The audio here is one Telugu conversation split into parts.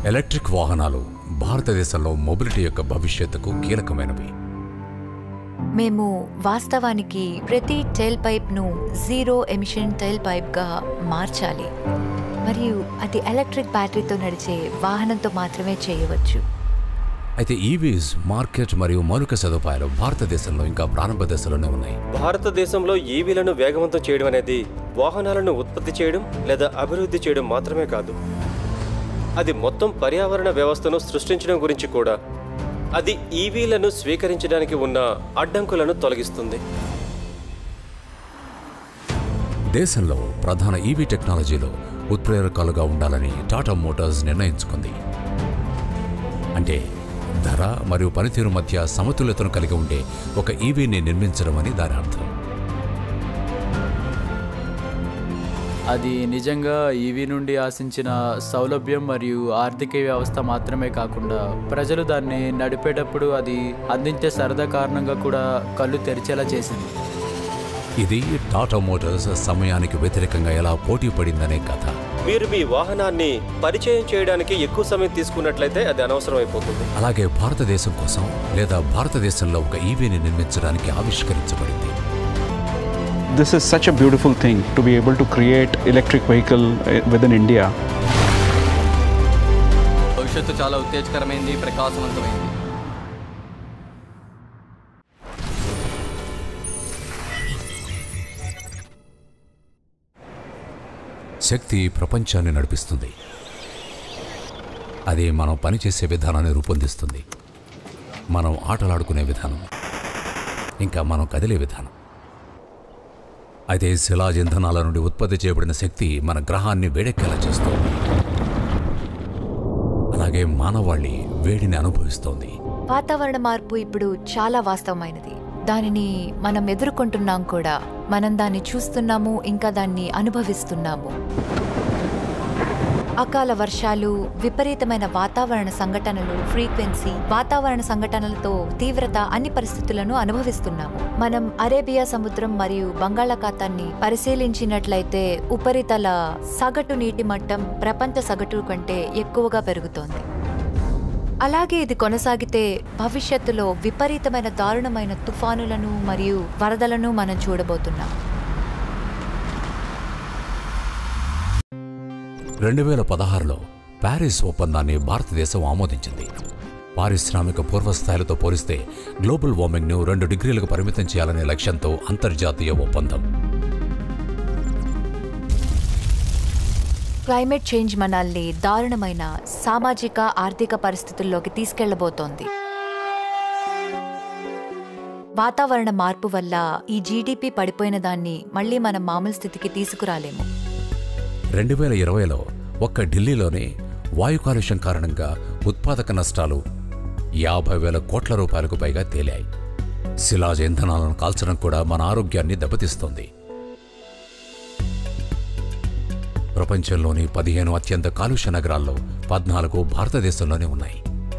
ఎలక్ట్రిక్ వాహనాలు భారతదేశంలో మొబిలిటీ యొక్క భవిష్యత్తుకు కీలకమైనవి మేము వాస్తవానికి ప్రతి టైల్ పైప్ను జీరో ఎమిషన్ టైల్ పైప్గా మార్చాలి మరియు అది ఎలక్ట్రిక్ బ్యాటరీతో నడిచే వాహనంతో మాత్రమే చేయవచ్చు అయితే ఈవీస్ మార్కెట్ మరియు మౌలిక సదుపాయాలు భారతదేశంలో ఇంకా ప్రారంభ దశలోనే ఉన్నాయి భారతదేశంలో ఈవీలను వేగవంతం చేయడం అనేది వాహనాలను ఉత్పత్తి చేయడం లేదా అభివృద్ధి చేయడం మాత్రమే కాదు అది మొత్తం పర్యావరణ వ్యవస్థను సృష్టించడం గురించి కూడా అది ఈవీలను స్వీకరించడానికి ఉన్న అడ్డంకులను తొలగిస్తుంది దేశంలో ప్రధాన ఈవీ టెక్నాలజీలో ఉత్ప్రేరకాలుగా ఉండాలని టాటా మోటార్స్ నిర్ణయించుకుంది అంటే ధర మరియు పనితీరు మధ్య సమతుల్యతను కలిగి ఉండే ఒక ఈవీని నిర్మించడం అని దాని అర్థం అది నిజంగా ఈవీ నుండి ఆశించిన సౌలభ్యం మరియు ఆర్థిక వ్యవస్థ మాత్రమే కాకుండా ప్రజలు దాన్ని నడిపేటప్పుడు అది అందించే సరదా కారణంగా కూడా కళ్ళు తెరిచేలా చేసింది ఇది టాటా మోటార్స్ సమయానికి వ్యతిరేకంగా ఎలా పోటీ పడిందనే కథ మీరు మీ వాహనాన్ని పరిచయం చేయడానికి ఎక్కువ సమయం తీసుకున్నట్లయితే అది అనవసరం అయిపోతుంది అలాగే భారతదేశం కోసం లేదా భారతదేశంలో ఒక ఈవీని నిర్మించడానికి ఆవిష్కరించబడింది This is such a beautiful thing to be able to create electric vehicle uh, within India. భవిష్యత్తు చాలా ఉత్తేజకరమైంది ప్రకాశవంతమైంది శక్తి ప్రపంచాన్ని నడిపిస్తుంది అది మనం పనిచేసే విధానాన్ని రూపొందిస్తుంది మనం ఆటలాడుకునే విధానం ఇంకా మనం కదిలే విధానం అయితే శిలాజ్ ఇంధనాల నుండి ఉత్పత్తి చేయబడిన శక్తి మన గ్రహాన్ని వేడెక్కేలా చేస్తోంది అలాగే మానవాళి వేడిని అనుభవిస్తోంది వాతావరణ మార్పు ఇప్పుడు చాలా వాస్తవమైనది దానిని మనం ఎదుర్కొంటున్నాం కూడా మనం దాన్ని చూస్తున్నాము ఇంకా దాన్ని అనుభవిస్తున్నాము అకాల వర్షాలు విపరీతమైన వాతావరణ సంఘటనలు ఫ్రీక్వెన్సీ వాతావరణ సంఘటనలతో తీవ్రత అన్ని పరిస్థితులను అనుభవిస్తున్నాము మనం అరేబియా సముద్రం మరియు బంగాళాఖాతాన్ని పరిశీలించినట్లయితే ఉపరితల సగటు నీటి మట్టం ప్రపంచ సగటు కంటే ఎక్కువగా పెరుగుతోంది అలాగే ఇది కొనసాగితే భవిష్యత్తులో విపరీతమైన దారుణమైన తుఫానులను మరియు వరదలను మనం చూడబోతున్నాం రెండు వేల పదహారులో ప్యారిస్ ఒప్పందాన్ని భారతదేశం ఆమోదించింది పారిశ్రామిక పూర్వస్థాయిలతో పోలిస్తే గ్లోబల్ వార్మింగ్ను రెండు డిగ్రీలకు పరిమితం చేయాలనే లక్ష్యంతో అంతర్జాతీయ ఒప్పందం క్లైమేట్ చేంజ్ మనల్ని దారుణమైన సామాజిక ఆర్థిక పరిస్థితుల్లోకి తీసుకెళ్లబోతోంది వాతావరణ మార్పు వల్ల ఈ జీడిపి పడిపోయిన దాన్ని మళ్ళీ మనం మామూలు స్థితికి తీసుకురాలేము రెండు వేల ఇరవైలో ఒక్క ఢిల్లీలోనే వాయు కాలుష్యం కారణంగా ఉత్పాదక నష్టాలు యాభై వేల కోట్ల రూపాయలకు పైగా తేలాయి శిలాజ ఇంధనాలను కాల్చడం కూడా మన ఆరోగ్యాన్ని దెబ్బతీస్తోంది ప్రపంచంలోని పదిహేను అత్యంత కాలుష్య నగరాల్లో పద్నాలుగు భారతదేశంలోనే ఉన్నాయి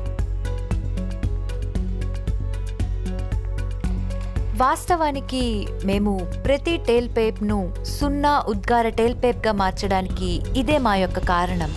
వాస్తవానికి మేము ప్రతి టేల్ పేప్ ను సున్నా ఉద్గార టేల్ పేప్ గా మార్చడానికి ఇదే మా యొక్క కారణం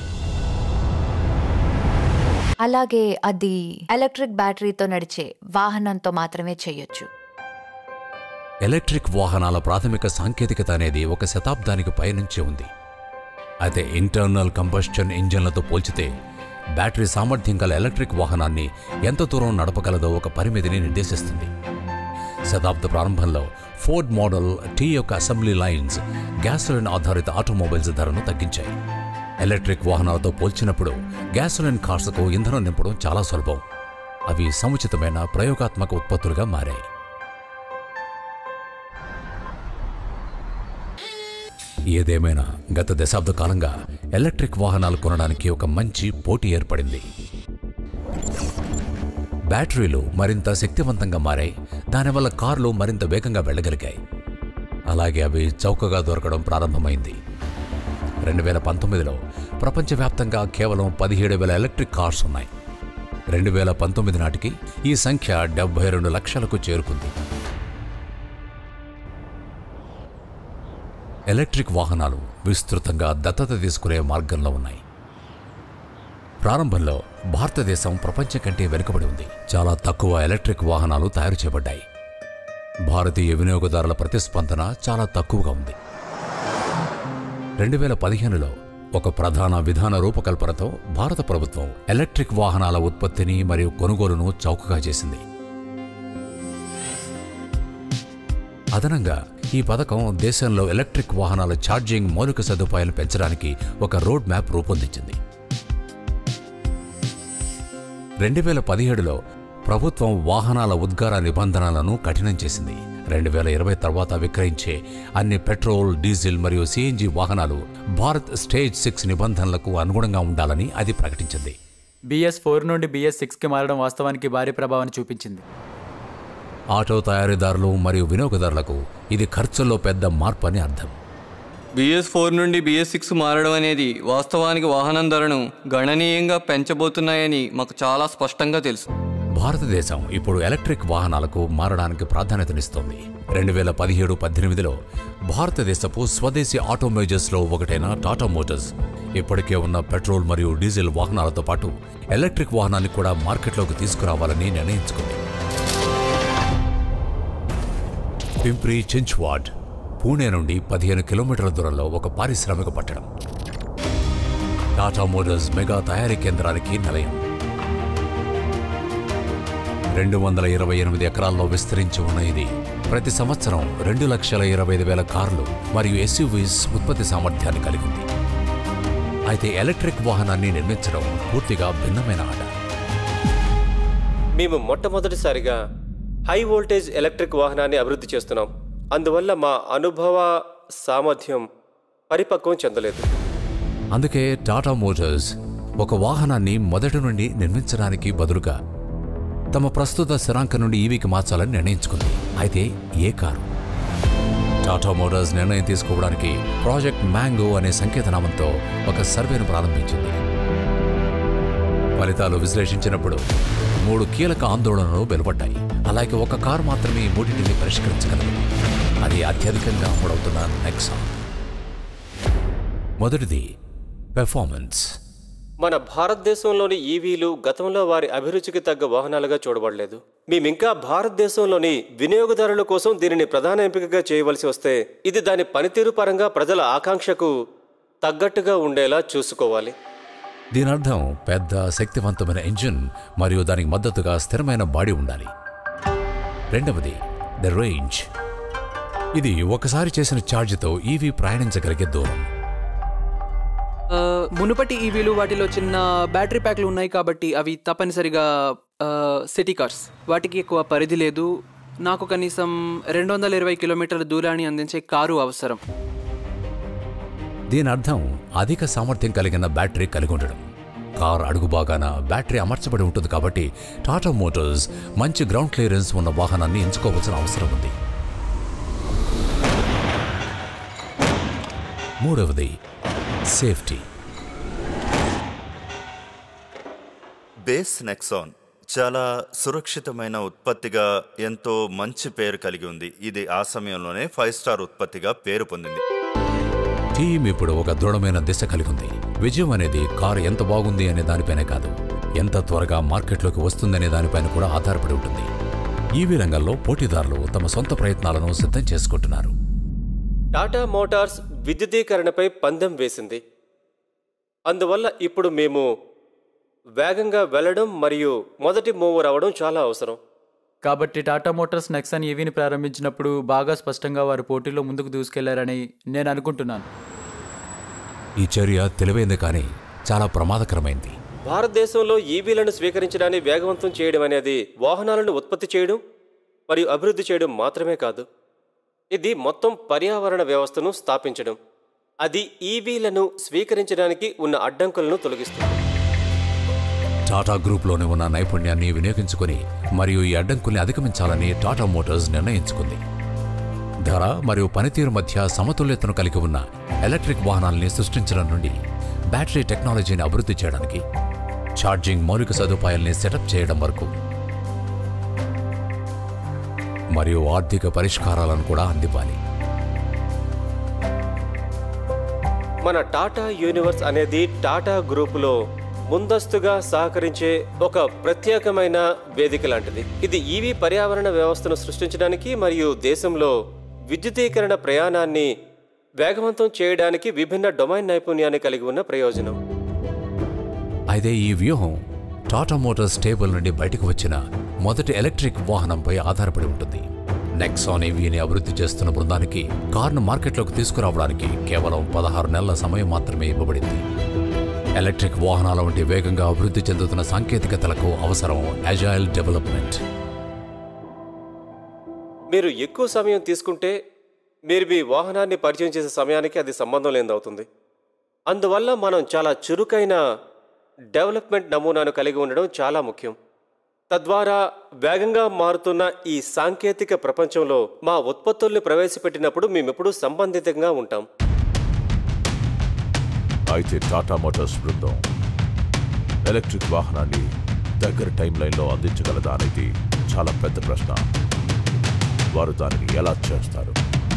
అలాగే అది ఎలక్ట్రిక్ బ్యాటరీతో నడిచే వాహనంతో మాత్రమే చేయొచ్చు ఎలక్ట్రిక్ వాహనాల ప్రాథమిక సాంకేతికత అనేది ఒక శతాబ్దానికి పైనుంచే ఉంది అయితే ఇంటర్నల్ కంబస్షన్ ఇంజన్లతో పోల్చితే బ్యాటరీ సామర్థ్యం గల ఎలక్ట్రిక్ వాహనాన్ని ఎంత దూరం నడపగలదో ఒక పరిమితిని నిర్దేశిస్తుంది శతాబ్ద ప్రారంభంలో ఫోర్డ్ మోడల్ టీ యొక్క అసెంబ్లీ లైన్స్ గ్యాసోలిన్ ఆధారిత ఆటోమొబైల్స్ ధరను తగ్గించాయి ఎలక్ట్రిక్ వాహనాలతో పోల్చినప్పుడు గ్యాసోలిన్ కార్స్కు ఇంధనం నింపడం చాలా సులభం అవి సముచితమైన ప్రయోగాత్మక ఉత్పత్తులుగా మారాయి ఏదేమైనా గత దశాబ్ద కాలంగా ఎలక్ట్రిక్ వాహనాలు కొనడానికి ఒక మంచి పోటీ ఏర్పడింది బ్యాటరీలు మరింత శక్తివంతంగా మారాయి దానివల్ల కార్లు మరింత వేగంగా వెళ్ళగలిగాయి అలాగే అవి చౌకగా దొరకడం ప్రారంభమైంది రెండు వేల పంతొమ్మిదిలో ప్రపంచవ్యాప్తంగా కేవలం పదిహేడు వేల ఎలక్ట్రిక్ కార్స్ ఉన్నాయి రెండు వేల పంతొమ్మిది నాటికి ఈ సంఖ్య డెబ్బై రెండు లక్షలకు చేరుకుంది ఎలక్ట్రిక్ వాహనాలు విస్తృతంగా దత్తత తీసుకునే మార్గంలో ఉన్నాయి ప్రారంభంలో భారతదేశం ప్రపంచం కంటే వెనుకబడి ఉంది చాలా తక్కువ ఎలక్ట్రిక్ వాహనాలు తయారు చేయబడ్డాయి భారతీయ వినియోగదారుల ప్రతిస్పందన చాలా తక్కువగా ఉంది రెండు వేల పదిహేనులో ఒక ప్రధాన విధాన రూపకల్పనతో భారత ప్రభుత్వం ఎలక్ట్రిక్ వాహనాల ఉత్పత్తిని మరియు కొనుగోలును చౌకగా చేసింది అదనంగా ఈ పథకం దేశంలో ఎలక్ట్రిక్ వాహనాల ఛార్జింగ్ మౌలిక సదుపాయాలు పెంచడానికి ఒక రోడ్ మ్యాప్ రూపొందించింది రెండు వేల పదిహేడులో ప్రభుత్వం వాహనాల ఉద్గార నిబంధనలను కఠినం చేసింది రెండు వేల ఇరవై తర్వాత విక్రయించే అన్ని పెట్రోల్ డీజిల్ మరియు సిఎన్జి వాహనాలు భారత్ స్టేజ్ సిక్స్ నిబంధనలకు అనుగుణంగా ఉండాలని అది ప్రకటించింది బిఎస్ ఫోర్ నుండి బిఎస్ సిక్స్కి మారడం వాస్తవానికి భారీ ప్రభావాన్ని చూపించింది ఆటో తయారీదారులు మరియు వినియోగదారులకు ఇది ఖర్చుల్లో పెద్ద మార్పు అని అర్థం బిఎస్ ఫోర్ నుండి బిఎస్ సిక్స్ మారడం అనేది వాస్తవానికి వాహనం ధరను గణనీయంగా పెంచబోతున్నాయని మాకు చాలా స్పష్టంగా తెలుసు భారతదేశం ఇప్పుడు ఎలక్ట్రిక్ వాహనాలకు మారడానికి ప్రాధాన్యతనిస్తోంది రెండు వేల పదిహేడు పద్దెనిమిదిలో భారతదేశపు స్వదేశీ ఆటోమేజర్స్లో ఒకటైన టాటా మోటార్స్ ఇప్పటికే ఉన్న పెట్రోల్ మరియు డీజిల్ వాహనాలతో పాటు ఎలక్ట్రిక్ వాహనాన్ని కూడా మార్కెట్లోకి తీసుకురావాలని నిర్ణయించుకుంది పింప్రి చించ్వాడ్ పూణే నుండి పదిహేను కిలోమీటర్ల దూరంలో ఒక పారిశ్రామిక పట్టణం టాటా మోటార్స్ మెగా తయారీ కేంద్రానికి నిలయం రెండు వందల ఇరవై ఎనిమిది ఎకరాల్లో విస్తరించి ఉన్న ఇది ప్రతి సంవత్సరం రెండు లక్షల ఇరవై ఐదు వేల కార్లు మరియు ఎస్యూవీస్ ఉత్పత్తి సామర్థ్యాన్ని కలిగి ఉంది అయితే ఎలక్ట్రిక్ వాహనాన్ని నిర్మించడం పూర్తిగా భిన్నమైన ఆట మేము మొట్టమొదటిసారిగా హై వోల్టేజ్ ఎలక్ట్రిక్ వాహనాన్ని అభివృద్ధి చేస్తున్నాం అందువల్ల మా అనుభవ సామర్థ్యం పరిపక్వం చెందలేదు అందుకే టాటా మోటార్స్ ఒక వాహనాన్ని మొదటి నుండి నిర్మించడానికి బదులుగా తమ ప్రస్తుత స్థిరాంకం నుండి ఈవీకి మార్చాలని నిర్ణయించుకుంది అయితే ఏ కారు టాటా మోటార్స్ నిర్ణయం తీసుకోవడానికి ప్రాజెక్ట్ మ్యాంగో అనే సంకేతనామంతో ఒక సర్వేను ప్రారంభించింది ఫలితాలు విశ్లేషించినప్పుడు మూడు కీలక ఆందోళనలు వెలువడ్డాయి అలాగే ఒక కారు మాత్రమే ఈ మూడింటిని పరిష్కరించగలదు అది అత్యధికంగా అమ్ముడవుతున్న నెక్సాన్ మొదటిది పెర్ఫార్మెన్స్ మన భారతదేశంలోని ఈవీలు గతంలో వారి అభిరుచికి తగ్గ వాహనాలుగా చూడబడలేదు మేమింకా భారతదేశంలోని వినియోగదారుల కోసం దీనిని ప్రధాన ఎంపికగా చేయవలసి వస్తే ఇది దాని పనితీరు పరంగా ప్రజల ఆకాంక్షకు తగ్గట్టుగా ఉండేలా చూసుకోవాలి దీని అర్థం పెద్ద శక్తివంతమైన ఇంజిన్ మరియు దానికి మద్దతుగా స్థిరమైన బాడీ ఉండాలి రెండవది ద రేంజ్ ఇది ఒకసారి చేసిన ఛార్జ్తో ఈవీ ప్రయాణించగలిగే దూరం ఆ, మునుపటి ఈవీలు వాటిలో చిన్న బ్యాటరీ ప్యాక్లు ఉన్నాయి కాబట్టి అవి తప్పనిసరిగా ఆ, సిటీ కార్స్ వాటికి ఎక్కువ పరిధి లేదు నాకు కనీసం రెండు వందల ఇరవై కిలోమీటర్ల దూరాన్ని అందించే కారు అవసరం దీని అర్థం అధిక సామర్థ్యం కలిగిన బ్యాటరీ కలిగి ఉండడం కార్ అడుగు భాగాన బ్యాటరీ అమర్చబడి ఉంటుంది కాబట్టి టాటా మోటార్స్ మంచి గ్రౌండ్ క్లియరెన్స్ ఉన్న వాహనాన్ని ఎంచుకోవాల్సిన అవసరం ఉంది మూడవది సేఫ్టీ బేస్ నెక్సాన్ చాలా సురక్షితమైన ఉత్పత్తిగా ఎంతో మంచి పేరు కలిగి ఉంది ఇది ఆ సమయంలోనే ఫైవ్ స్టార్ ఉత్పత్తిగా పేరు పొందింది టీం ఇప్పుడు ఒక దృఢమైన దిశ కలిగి ఉంది విజయం అనేది కారు ఎంత బాగుంది అనే దానిపైనే కాదు ఎంత త్వరగా మార్కెట్లోకి వస్తుందనే దానిపైన కూడా ఆధారపడి ఉంటుంది ఈవీ రంగంలో పోటీదారులు తమ సొంత ప్రయత్నాలను సిద్ధం చేసుకుంటున్నారు టాటా మోటార్స్ విద్యుదీకరణపై పందెం వేసింది అందువల్ల ఇప్పుడు మేము వేగంగా వెళ్ళడం మరియు మొదటి మూవర్ అవ్వడం చాలా అవసరం కాబట్టి టాటా మోటార్స్ నెక్సాన్ ఈవీని ప్రారంభించినప్పుడు బాగా స్పష్టంగా వారు పోటీలో ముందుకు దూసుకెళ్లారని నేను అనుకుంటున్నాను ఈ చర్య తెలివైంది కానీ చాలా ప్రమాదకరమైంది భారతదేశంలో ఈవీలను స్వీకరించడాన్ని వేగవంతం చేయడం అనేది వాహనాలను ఉత్పత్తి చేయడం మరియు అభివృద్ధి చేయడం మాత్రమే కాదు ఇది మొత్తం పర్యావరణ వ్యవస్థను స్థాపించడం అది ఈవీలను స్వీకరించడానికి ఉన్న అడ్డంకులను తొలగిస్తుంది టాటా గ్రూప్లోనే ఉన్న నైపుణ్యాన్ని వినియోగించుకొని మరియు ఈ అడ్డంకుల్ని అధిగమించాలని టాటా మోటార్స్ నిర్ణయించుకుంది ధర మరియు పనితీరు మధ్య సమతుల్యతను కలిగి ఉన్న ఎలక్ట్రిక్ వాహనాల్ని సృష్టించడం నుండి బ్యాటరీ టెక్నాలజీని అభివృద్ధి చేయడానికి ఛార్జింగ్ మౌలిక సదుపాయాల్ని సెటప్ చేయడం వరకు మరియు ఆర్థిక పరిష్కారాలను కూడా అందివ్వాలి మన టాటా యూనివర్స్ అనేది టాటా గ్రూపులో ముందస్తుగా సహకరించే ఒక ప్రత్యేకమైన వేదిక లాంటిది ఇది ఈవీ పర్యావరణ వ్యవస్థను సృష్టించడానికి మరియు దేశంలో విద్యుదీకరణ ప్రయాణాన్ని వేగవంతం చేయడానికి విభిన్న డొమైన్ నైపుణ్యాన్ని కలిగి ఉన్న ప్రయోజనం అయితే ఈ వ్యూహం టాటా మోటార్స్ టేబుల్ నుండి బయటకు వచ్చిన మొదటి ఎలక్ట్రిక్ వాహనంపై ఆధారపడి ఉంటుంది నెక్సాన్ ఈవీని అభివృద్ధి చేస్తున్న బృందానికి కార్ను మార్కెట్లోకి తీసుకురావడానికి కేవలం పదహారు నెలల సమయం మాత్రమే ఇవ్వబడింది ఎలక్ట్రిక్ వాహనాల వంటి వేగంగా అభివృద్ధి చెందుతున్న సాంకేతికతలకు అవసరం అజైల్ డెవలప్మెంట్ మీరు ఎక్కువ సమయం తీసుకుంటే మీరు మీ వాహనాన్ని పరిచయం చేసే సమయానికి అది సంబంధం లేనిదవుతుంది అందువల్ల మనం చాలా చురుకైన డెవలప్మెంట్ నమూనాను కలిగి ఉండడం చాలా ముఖ్యం తద్వారా వేగంగా మారుతున్న ఈ సాంకేతిక ప్రపంచంలో మా ఉత్పత్తుల్ని ప్రవేశపెట్టినప్పుడు మేమెప్పుడూ సంబంధితంగా ఉంటాం అయితే టాటా మోటార్స్ బృందం ఎలక్ట్రిక్ వాహనాన్ని దగ్గర టైం లైన్లో అందించగలదా అనేది చాలా పెద్ద ప్రశ్న వారు దానిని ఎలా చేస్తారు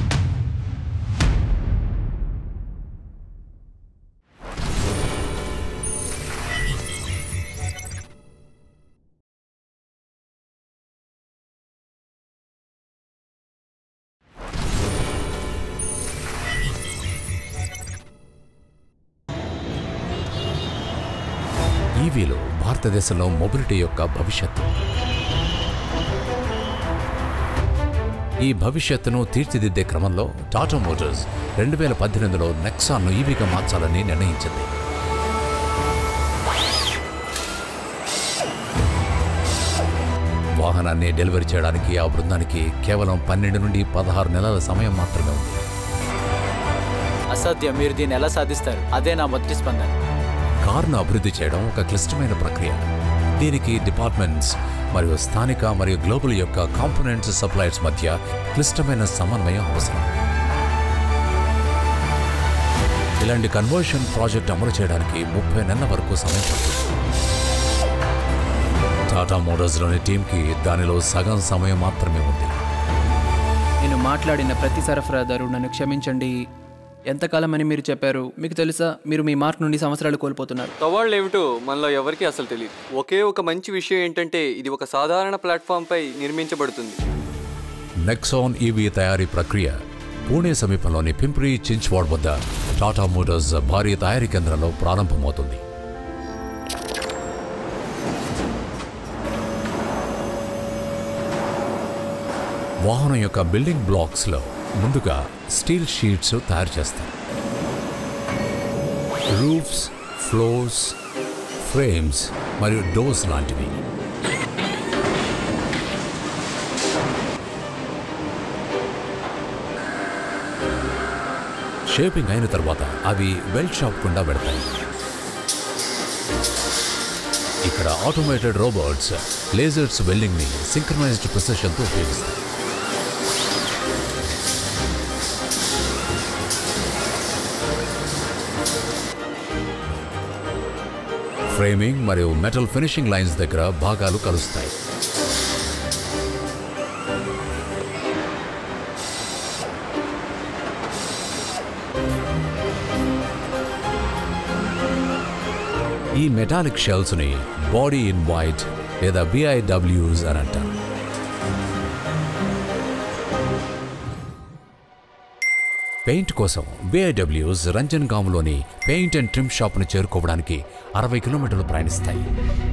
ఈవీలు భారతదేశంలో మొబిలిటీ యొక్క భవిష్యత్తు ఈ భవిష్యత్తును తీర్చిదిద్దే క్రమంలో టాటా మోటార్స్ రెండు వేల పద్దెనిమిదిలో నెక్సాన్ను ఈవీగా మార్చాలని నిర్ణయించింది వాహనాన్ని డెలివరీ చేయడానికి ఆ బృందానికి కేవలం పన్నెండు నుండి పదహారు నెలల సమయం మాత్రమే ఉంది అసాధ్యం మీరు దీన్ని ఎలా సాధిస్తారు అదే నా మొదటి స్పందన కారును అభివృద్ధి చేయడం ఒక క్లిష్టమైన ప్రక్రియ దీనికి డిపార్ట్మెంట్స్ మరియు స్థానిక మరియు గ్లోబల్ యొక్క కాంపోనెంట్స్ సప్లైర్స్ మధ్య క్లిష్టమైన సమన్వయం అవసరం ఇలాంటి కన్వర్షన్ ప్రాజెక్ట్ అమలు చేయడానికి ముప్పై నెలల వరకు సమయం పడుతుంది టాటా మోటార్స్లోని టీంకి దానిలో సగం సమయం మాత్రమే ఉంది నేను మాట్లాడిన ప్రతి సరఫరాదారు నన్ను క్షమించండి ఎంతకాలం అని మీరు చెప్పారు మీకు తెలుసా మీరు మీ మార్క్ నుండి సంవత్సరాలు కోల్పోతున్నారు సవాళ్ళు ఏమిటో మనలో ఎవరికీ అసలు తెలియదు ఒకే ఒక మంచి విషయం ఏంటంటే ఇది ఒక సాధారణ ప్లాట్ఫామ్పై నిర్మించబడుతుంది నెక్సాన్ ఈవీ తయారీ ప్రక్రియ పూణే సమీపంలోని పింప్రి చించ్వాడ్ వద్ద టాటా మోటార్స్ భారీ తయారీ కేంద్రంలో ప్రారంభమవుతుంది వాహనం యొక్క బిల్డింగ్ బ్లాక్స్లో ముందుగా స్టీల్ షీట్స్ తయారు చేస్తారు రూఫ్స్ ఫ్లోర్స్ ఫ్రేమ్స్ మరియు డోర్స్ లాంటివి షేపింగ్ అయిన తర్వాత అవి వెల్డ్ షాప్ గుండా వెడతాయి ఇక్కడ ఆటోమేటెడ్ రోబోట్స్ లేజర్స్ వెల్డింగ్ ని సింక్రనైజ్డ్ ప్రిసెషన్తో ఉపయోగిస్తాయి ఫ్రేమింగ్ మరియు మెటల్ ఫినిషింగ్ లైన్స్ దగ్గర భాగాలు కలుస్తాయి ఈ మెటాలిక్ షెల్స్ని బాడీ ఇన్ వైట్ లేదా బిఐడబ్ల్యూస్ అని అంటారు పెయింట్ కోసం బిఐడబ్ల్యూస్ రంజన్ గామ్లోని పెయింట్ అండ్ ట్రిమ్ షాప్ను చేరుకోవడానికి అరవై కిలోమీటర్లు ప్రయాణిస్తాయి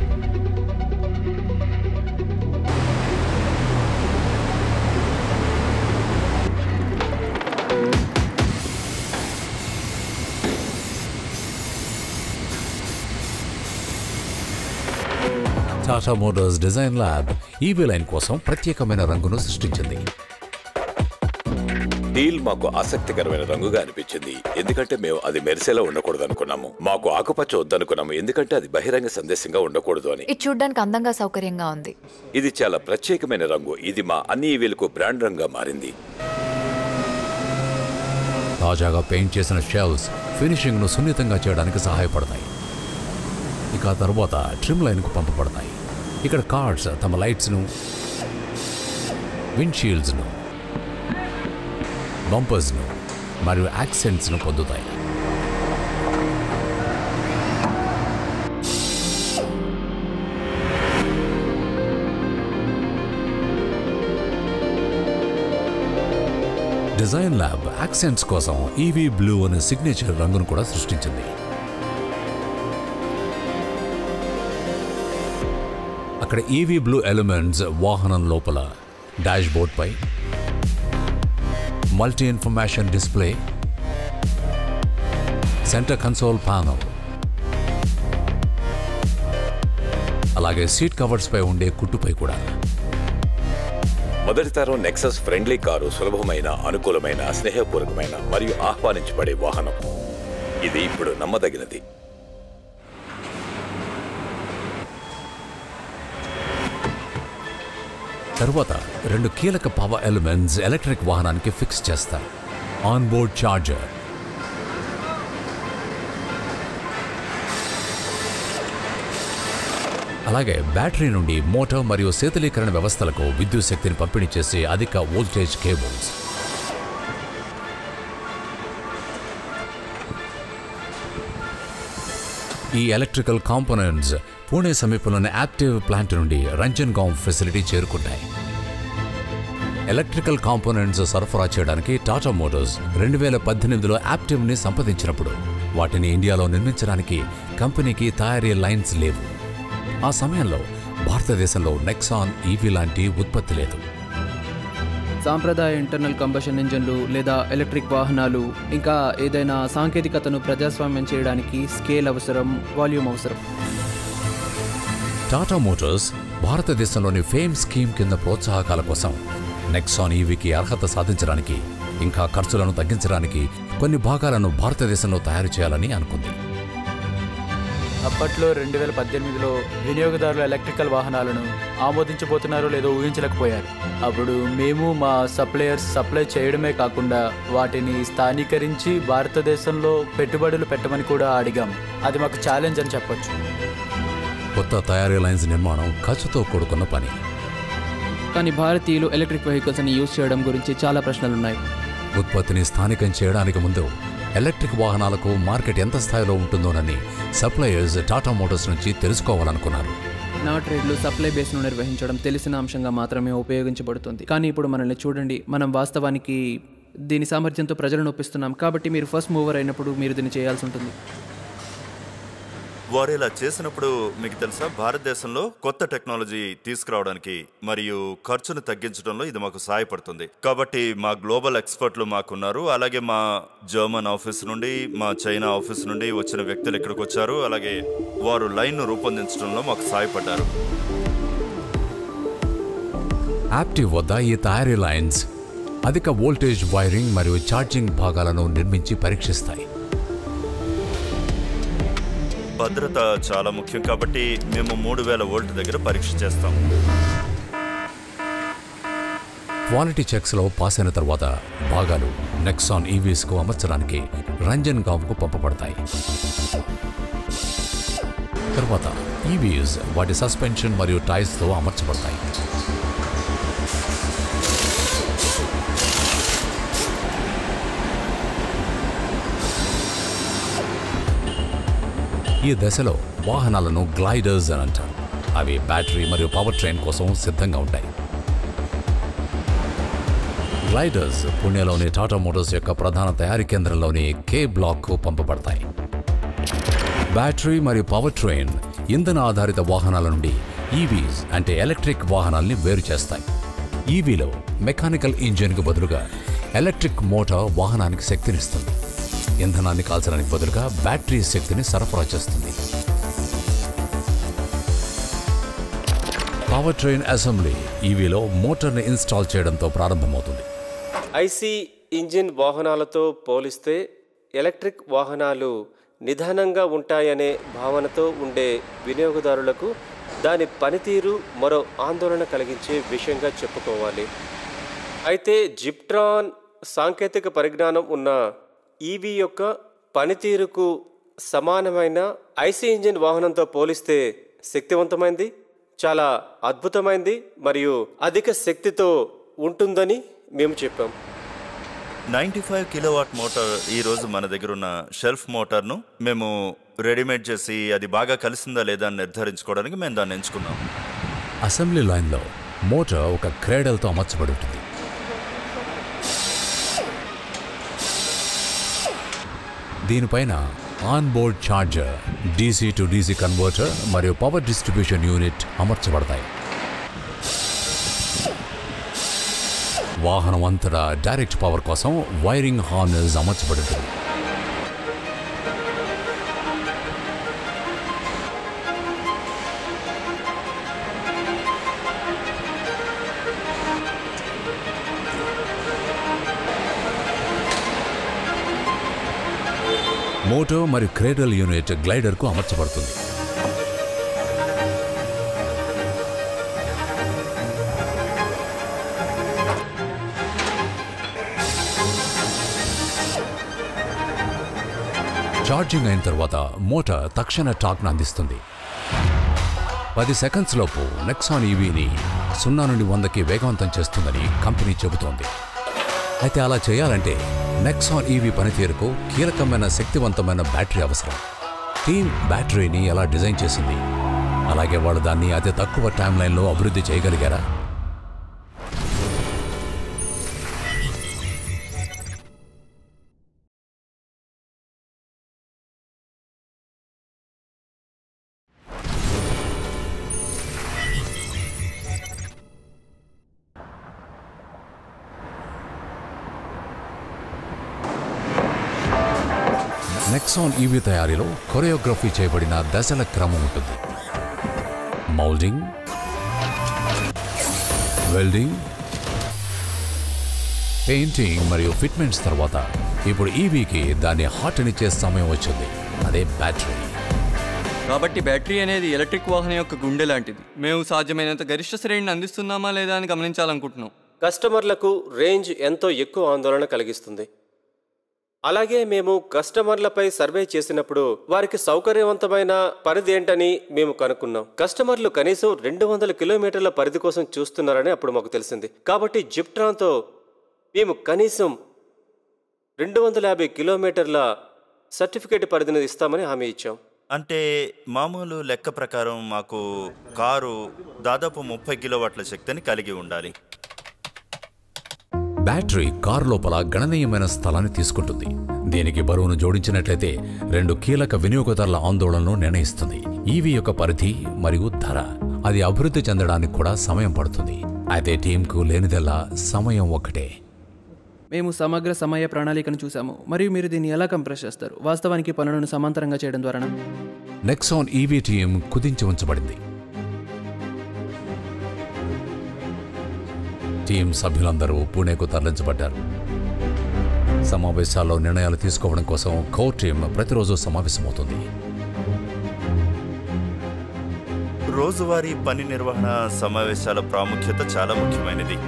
Tata Motors design lab EV line కోసం ప్రత్యేకమైన రంగును సృష్టించింది డీల్ మాకు ఆసక్తికరమైన రంగుగా అనిపించింది ఎందుకంటే మేము అది మెరిసేలా ఉండకూడదు అనుకున్నాము మాకు ఆకుపచ్చ వద్దనుకున్నాము ఎందుకంటే అది బహిరంగ సందేశంగా ఉండకూడదు అని ఇది చూడ్డానికి అందంగా సౌకర్యంగా ఉంది ఇది చాలా ప్రత్యేకమైన రంగు ఇది మా అన్ని ఈవీలకు బ్రాండ్ రంగుగా మారింది తాజాగా పెయింట్ చేసిన షెల్స్ ఫినిషింగ్ను సున్నితంగా చేయడానికి సహాయపడతాయి ఇక ఆ తర్వాత ట్రిమ్ లైన్కు పంపబడతాయి ఇక్కడ కార్డ్స్ తమ లైట్స్ను విండ్షీల్డ్స్ను బంపర్స్ను మరియు యాక్సెంట్స్ను పొందుతాయి డిజైన్ ల్యాబ్ యాక్సెంట్స్ కోసం ఈవీ బ్లూ అనే సిగ్నేచర్ రంగును కూడా సృష్టించింది అక్కడ ఈవీ బ్లూ ఎలిమెంట్స్ వాహనం లోపల డాష్ బోర్డ్పై multi information display centre console panel అలాగే సీట్ కవర్స్ పై ఉండే కుట్టుపై కూడా మొదటి తరం నెక్సస్ ఫ్రెండ్లీ కారు సులభమైన అనుకూలమైన స్నేహపూర్వకమైన మరియు ఆహ్వానించబడే వాహనం ఇది ఇప్పుడు నమ్మదగినది తరువాత రెండు కీలక పవర్ ఎలిమెంట్స్ ఎలక్ట్రిక్ వాహనానికి ఫిక్స్ చేస్తారు ఆన్ బోర్డ్ చార్జర్ అలాగే బ్యాటరీ నుండి మోటార్ మరియు శీతలీకరణ వ్యవస్థలకు విద్యుత్ శక్తిని పంపిణీ చేసే అధిక వోల్టేజ్ కేబుల్స్ ఈ ఎలక్ట్రికల్ కాంపోనెంట్స్ పూణే సమీపంలోని యాక్టివ్ ప్లాంట్ నుండి రంజన్ గాంవ్ ఫెసిలిటీ చేరుకుంటాయి ఎలక్ట్రికల్ కాంపోనెంట్స్ సరఫరా చేయడానికి టాటా మోటార్స్ రెండు వేల పద్దెనిమిదిలో యాక్టివ్ని సంప్రదించినప్పుడు వాటిని ఇండియాలో నిర్మించడానికి కంపెనీకి తయారీ లైన్స్ లేవు ఆ సమయంలో భారతదేశంలో నెక్సాన్ ఈవీ లాంటి ఉత్పత్తి లేదు సాంప్రదాయ ఇంటర్నల్ కంబషన్ ఇంజన్లు లేదా ఎలక్ట్రిక్ వాహనాలు ఇంకా ఏదైనా సాంకేతికతను ప్రజాస్వామ్యం చేయడానికి స్కేల్ అవసరం వాల్యూమ్ అవసరం టాటా మోటార్స్ భారతదేశంలోని ఫేమ్ స్కీమ్ కింద ప్రోత్సాహకాల కోసం నెక్సాన్ ఈవీకి అర్హత సాధించడానికి ఇంకా ఖర్చులను తగ్గించడానికి కొన్ని భాగాలను భారతదేశంలో తయారు చేయాలని అనుకుంది అప్పట్లో రెండు వేల పద్దెనిమిదిలో వినియోగదారులు ఎలక్ట్రికల్ వాహనాలను ఆమోదించబోతున్నారో లేదో ఊహించలేకపోయారు అప్పుడు మేము మా సప్లయర్స్ సప్లై చేయడమే కాకుండా వాటిని స్థానీకరించి భారతదేశంలో పెట్టుబడులు పెట్టమని కూడా అడిగాం అది మాకు ఛాలెంజ్ అని చెప్పొచ్చు కొత్త తయారీ లైన్స్ నిర్మాణం ఖర్చుతో కూడుకున్న పని కానీ భారతీయులు ఎలక్ట్రిక్ వెహికల్స్ని యూజ్ చేయడం గురించి చాలా ప్రశ్నలున్నాయి ఉత్పత్తిని స్థానికం చేయడానికి ముందు ఎలక్ట్రిక్ వాహనాలకు మార్కెట్ ఎంత స్థాయిలో ఉంటుందోనని సప్లయర్స్ టాటా మోటార్స్ నుంచి తెలుసుకోవాలనుకున్నారు నా ట్రేడ్లు సప్లై బేస్ను నిర్వహించడం తెలిసిన అంశంగా మాత్రమే ఉపయోగించబడుతుంది కానీ ఇప్పుడు మనల్ని చూడండి మనం వాస్తవానికి దీని సామర్థ్యంతో ప్రజలను ఒప్పిస్తున్నాం కాబట్టి మీరు ఫస్ట్ మూవర్ అయినప్పుడు మీరు దీన్ని చేయాల్సి ఉంటుంది వారు ఇలా చేసినప్పుడు మీకు తెలుసా భారతదేశంలో కొత్త టెక్నాలజీ తీసుకురావడానికి మరియు ఖర్చును తగ్గించడంలో ఇది మాకు సహాయపడుతుంది కాబట్టి మా గ్లోబల్ ఎక్స్పర్ట్లు మాకున్నారు అలాగే మా జర్మన్ ఆఫీస్ నుండి మా చైనా ఆఫీస్ నుండి వచ్చిన వ్యక్తులు ఇక్కడికి వచ్చారు అలాగే వారు లైన్ను రూపొందించడంలో మాకు సహాయపడ్డారు యాప్టివ్ వద్ద ఈ తయారీ లైన్స్ అధిక వోల్టేజ్ వైరింగ్ మరియు ఛార్జింగ్ భాగాలను నిర్మించి పరీక్షిస్తాయి భద్రత చాలా ముఖ్యం కాబట్టి మేము మూడు వేల వోల్ట్ దగ్గర పరీక్ష చేస్తాం క్వాలిటీ చెక్స్లో పాస్ అయిన తర్వాత భాగాలు నెక్సాన్ ఈవీస్కు అమర్చడానికి రంజన్ గావ్కు పంపబడతాయి తర్వాత ఈవీస్ వాటి సస్పెన్షన్ మరియు టైర్స్తో అమర్చబడతాయి ఈ దశలో వాహనాలను గ్లైడర్స్ అని అంటారు అవి బ్యాటరీ మరియు పవర్ ట్రైన్ కోసం సిద్ధంగా ఉంటాయి గ్లైడర్స్ పుణేలోని టాటా మోటార్స్ యొక్క ప్రధాన తయారీ కేంద్రంలోని కే బ్లాక్కు పంపబడతాయి బ్యాటరీ మరియు పవర్ ట్రైన్ ఇంధన ఆధారిత వాహనాల నుండి ఈవీస్ అంటే ఎలక్ట్రిక్ వాహనాల్ని వేరు చేస్తాయి ఈవీలో మెకానికల్ ఇంజిన్కు బదులుగా ఎలక్ట్రిక్ మోటార్ వాహనానికి శక్తినిస్తుంది ఇంధనాన్ని కాల్చడానికి బదులుగా బ్యాటరీ శక్తిని సరఫరా చేస్తుంది పవర్ ట్రైన్ అసెంబ్లీ ఈవీలో మోటార్ని ఇన్స్టాల్ చేయడంతో ప్రారంభమవుతుంది ఐసీ ఇంజిన్ వాహనాలతో పోలిస్తే ఎలక్ట్రిక్ వాహనాలు నిదానంగా ఉంటాయనే భావనతో ఉండే వినియోగదారులకు దాని పనితీరు మరో ఆందోళన కలిగించే విషయంగా చెప్పుకోవాలి అయితే జిప్ట్రాన్ సాంకేతిక పరిజ్ఞానం ఉన్న ఈవీ యొక్క పనితీరుకు సమానమైన ఐసీ ఇంజిన్ వాహనంతో పోలిస్తే శక్తివంతమైంది చాలా అద్భుతమైంది మరియు అధిక శక్తితో ఉంటుందని మేము చెప్పాం నైంటీ ఫైవ్ కిలోవాట్ మోటార్ ఈ రోజు మన దగ్గర ఉన్న షెల్ఫ్ మోటార్ను మేము రెడీమేడ్ చేసి అది బాగా కలిసిందా లేదా అని నిర్ధారించుకోవడానికి మేము దాన్ని ఎంచుకున్నాం అసెంబ్లీ లైన్లో మోటార్ ఒక క్రేడల్తో అమర్చబడి ఉంటుంది దీనిపైన on board charger DC to DC converter మరియు పవర్ డిస్ట్రిబ్యూషన్ యూనిట్ అమర్చబడతాయి వాహనం అంతటా డైరెక్ట్ పవర్ కోసం వైరింగ్ హార్నెస్ అమర్చబడి ఉంటుంది మోటో మరియు క్రేడల్ యూనిట్ గ్లైడర్కు అమర్చబడుతుంది ఛార్జింగ్ అయిన తర్వాత మోటార్ తక్షణ టాక్ను అందిస్తుంది పది సెకండ్స్ లోపు నెక్సాన్ ఈవీని సున్నా నుండి వందకి వేగవంతం చేస్తుందని కంపెనీ చెబుతోంది అయితే అలా చేయాలంటే నెక్సాన్ ఈవీ పనితీరుకు కీలకమైన శక్తివంతమైన బ్యాటరీ అవసరం టీమ్ బ్యాటరీని ఎలా డిజైన్ చేసింది అలాగే వాళ్ళు దాన్ని అతి తక్కువ టైం లైన్లో అభివృద్ధి చేయగలిగారా నెక్సాన్ ఈవీ తయారీలో కొరియోగ్రఫీ చేయబడిన దశల క్రమం ఉంటుంది మౌల్డింగ్ వెల్డింగ్ పెయింటింగ్ మరియు ఫిట్మెంట్స్ తర్వాత ఇప్పుడు ఈవీకి దాన్ని హార్ట్నిచ్చే సమయం వచ్చింది అదే బ్యాటరీ కాబట్టి బ్యాటరీ అనేది ఎలక్ట్రిక్ వాహనం యొక్క గుండె లాంటిది మేము సాధ్యమైనంత గరిష్ట శ్రేణిని అందిస్తున్నామా లేదా అని గమనించాలనుకుంటున్నాం కస్టమర్లకు రేంజ్ ఎంతో ఎక్కువ ఆందోళన కలిగిస్తుంది అలాగే మేము కస్టమర్లపై సర్వే చేసినప్పుడు వారికి సౌకర్యవంతమైన పరిధి ఏంటని మేము కనుక్కున్నాం కస్టమర్లు కనీసం రెండు వందల కిలోమీటర్ల పరిధి కోసం చూస్తున్నారని అప్పుడు మాకు తెలిసింది కాబట్టి జిప్ట్రాన్తో మేము కనీసం రెండు వందల యాభై కిలోమీటర్ల సర్టిఫికేట్ పరిధిని ఇస్తామని హామీ ఇచ్చాం అంటే మామూలు లెక్క ప్రకారం మాకు కారు దాదాపు ముప్పై కిలోవాట్ల శక్తిని కలిగి ఉండాలి బ్యాటరీ కారు లోపల గణనీయమైన స్థలాన్ని తీసుకుంటుంది దీనికి బరువును జోడించినట్లయితే రెండు కీలక వినియోగదారుల ఆందోళనను నిర్ణయిస్తుంది ఈవీ యొక్క పరిధి మరియు ధర అది అభివృద్ధి చెందడానికి కూడా సమయం పడుతుంది అయితే టీంకు లేనిదల్లా సమయం ఒక్కటే మేము సమగ్ర సమయ ప్రణాళికను చూసాము మరియు మీరు దీన్ని ఎలా కంప్రెస్ చేస్తారు వాస్తవానికి పనులను సమాంతరంగా చేయడం ద్వారా నెక్సాన్ ఈవీ టీం కుదించి ఉంచబడింది టీం సభ్యులందరూ పూణేకు తరలించబడ్డారు సమావేశాల్లో నిర్ణయాలు తీసుకోవడం కోసం కోర్ టీం ప్రతిరోజు సమావేశమవుతుంది రోజువారీ పని నిర్వహణ సమావేశాల ప్రాముఖ్యత చాలా ముఖ్యమైనది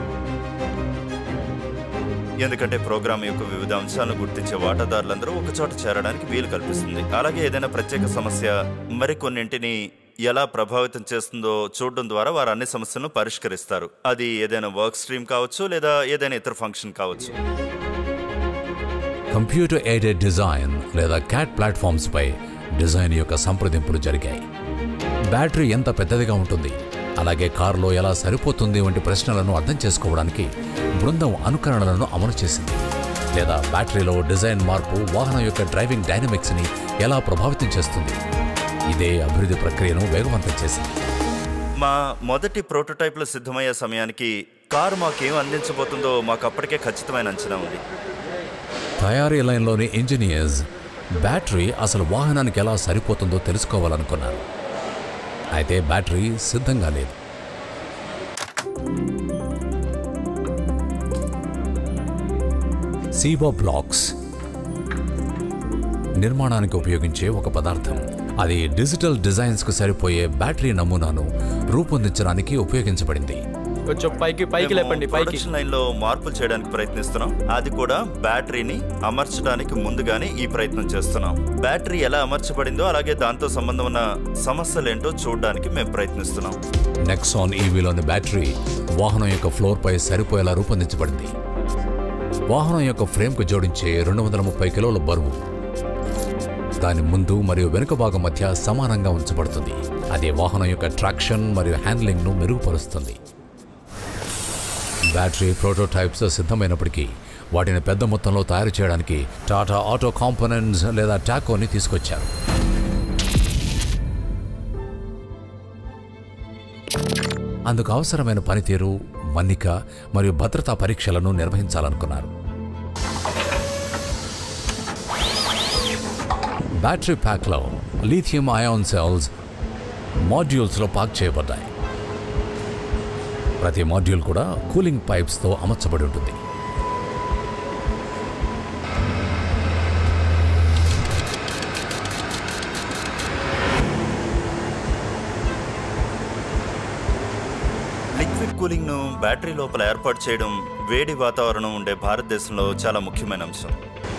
ఎందుకంటే ప్రోగ్రాం యొక్క వివిధ అంశాలను గుర్తించే వాటాదారులందరూ ఒకచోట చేరడానికి వీలు కల్పిస్తుంది అలాగే ఏదైనా ప్రత్యేక సమస్య మరికొన్నింటిని ఎలా ప్రభావితం చేస్తుందో చూడడం ద్వారా వారు అన్ని సమస్యలను పరిష్కరిస్తారు అది ఏదైనా వర్క్ స్ట్రీమ్ కావచ్చు లేదా ఏదైనా ఇతర ఫంక్షన్ కావచ్చు కంప్యూటర్ ఎయిడెడ్ డిజైన్ లేదా క్యాట్ ప్లాట్ఫామ్స్ పై డిజైన్ యొక్క సంప్రదింపులు జరిగాయి బ్యాటరీ ఎంత పెద్దదిగా ఉంటుంది అలాగే కారులో ఎలా సరిపోతుంది వంటి ప్రశ్నలను అర్థం చేసుకోవడానికి బృందం అనుకరణలను అమలు చేసింది లేదా బ్యాటరీలో డిజైన్ మార్పు వాహనం యొక్క డ్రైవింగ్ డైనమిక్స్ని ఎలా ప్రభావితం చేస్తుంది ఇదే అభివృద్ధి ప్రక్రియను వేగవంతం చేసింది మా మొదటి ప్రోటోటైప్లు సిద్ధమయ్యే సమయానికి కారు మాకేం అందించబోతుందో మాకు అప్పటికే ఖచ్చితమైన అంచనా ఉంది తయారీ లైన్లోని ఇంజనీర్స్ బ్యాటరీ అసలు వాహనానికి ఎలా సరిపోతుందో తెలుసుకోవాలనుకున్నారు అయితే బ్యాటరీ సిద్ధంగా లేదు సీబో బ్లాక్స్ నిర్మాణానికి ఉపయోగించే ఒక పదార్థం అది డిజిటల్ డిజైన్స్కు సరిపోయే బ్యాటరీ నమూనాను రూపొందించడానికి ఉపయోగించబడింది కొంచెం పైకి పైకి లేపండి పైకి ప్రొడక్షన్ లైన్ లో మార్పులు చేయడానికి ప్రయత్నిస్తున్నాం అది కూడా బ్యాటరీని అమర్చడానికి ముందుగానే ఈ ప్రయత్నం చేస్తున్నాం బ్యాటరీ ఎలా అమర్చబడిందో అలాగే దాంతో సంబంధం ఉన్న సమస్యలేంటో చూడడానికి మేము ప్రయత్నిస్తున్నాం నెక్సాన్ ఈవీలోని బ్యాటరీ వాహనం యొక్క ఫ్లోర్పై సరిపోయేలా రూపొందించబడింది వాహనం యొక్క ఫ్రేమ్కు జోడించే రెండు వందల ముప్పై కిలోల బరువు దాని ముందు మరియు వెనుక భాగం మధ్య సమానంగా ఉంచబడుతుంది అదే వాహనం యొక్క ట్రాక్షన్ మరియు హ్యాండ్లింగ్ను మెరుగుపరుస్తుంది బ్యాటరీ ప్రోటోటైప్స్ సిద్ధమైనప్పటికీ వాటిని పెద్ద మొత్తంలో తయారు చేయడానికి టాటా ఆటో కాంపోనెంట్స్ లేదా టాకోని తీసుకొచ్చారు అందుకు అవసరమైన పనితీరు మన్నిక మరియు భద్రతా పరీక్షలను నిర్వహించాలనుకున్నారు బ్యాటరీ ప్యాక్లో లీథియం అయాన్ సెల్స్ మాడ్యూల్స్లో పాక్ చేయబడ్డాయి ప్రతి మాడ్యూల్ కూడా కూలింగ్ పైప్స్తో అమర్చబడి ఉంటుంది లిక్విడ్ కూలింగ్ ను బ్యాటరీ లోపల ఏర్పాటు చేయడం వేడి వాతావరణం ఉండే భారతదేశంలో చాలా ముఖ్యమైన అంశం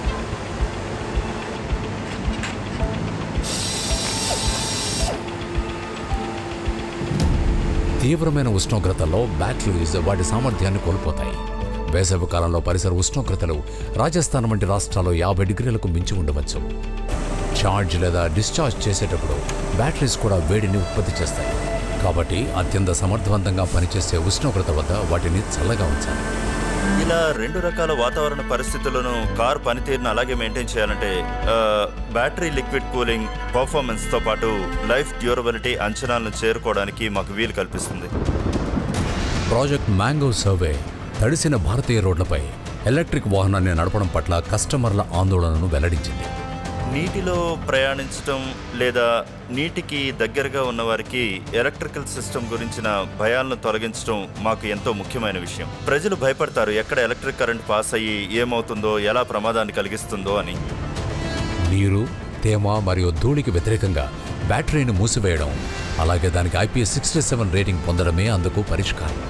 తీవ్రమైన ఉష్ణోగ్రతల్లో బ్యాటరీస్ వాటి సామర్థ్యాన్ని కోల్పోతాయి వేసవి కాలంలో పరిసర ఉష్ణోగ్రతలు రాజస్థాన్ వంటి రాష్ట్రాల్లో యాభై డిగ్రీలకు మించి ఉండవచ్చు ఛార్జ్ లేదా డిశ్చార్జ్ చేసేటప్పుడు బ్యాటరీస్ కూడా వేడిని ఉత్పత్తి చేస్తాయి కాబట్టి అత్యంత సమర్థవంతంగా పనిచేసే ఉష్ణోగ్రత వద్ద వాటిని చల్లగా ఉంచాలి ఇలా రెండు రకాల వాతావరణ పరిస్థితులను కార్ పనితీరును అలాగే మెయింటైన్ చేయాలంటే ఆ, బ్యాటరీ లిక్విడ్ కూలింగ్ పర్ఫార్మెన్స్ తో పాటు లైఫ్ డ్యూరబిలిటీ అంచనాలను చేరుకోవడానికి మాకు వీలు కల్పిస్తుంది ప్రాజెక్ట్ మ్యాంగో సర్వే తడిసిన భారతీయ రోడ్లపై ఎలక్ట్రిక్ వాహనాన్ని నడపడం పట్ల కస్టమర్ల ఆందోళనను వెల్లడించింది నీటిలో ప్రయాణించడం లేదా నీటికి దగ్గరగా ఉన్న వారికి ఎలక్ట్రికల్ సిస్టమ్ గురించిన భయాలను తొలగించడం మాకు ఎంతో ముఖ్యమైన విషయం ప్రజలు భయపడతారు ఎక్కడ ఎలక్ట్రిక్ కరెంట్ పాస్ అయ్యి ఏమవుతుందో ఎలా ప్రమాదాన్ని కలిగిస్తుందో అని నీరు తేమ మరియు ధూళికి వ్యతిరేకంగా బ్యాటరీని మూసివేయడం అలాగే దానికి ఐపీఎస్ సిక్స్టీ సెవెన్ రేటింగ్ పొందడమే అందుకు పరిష్కారం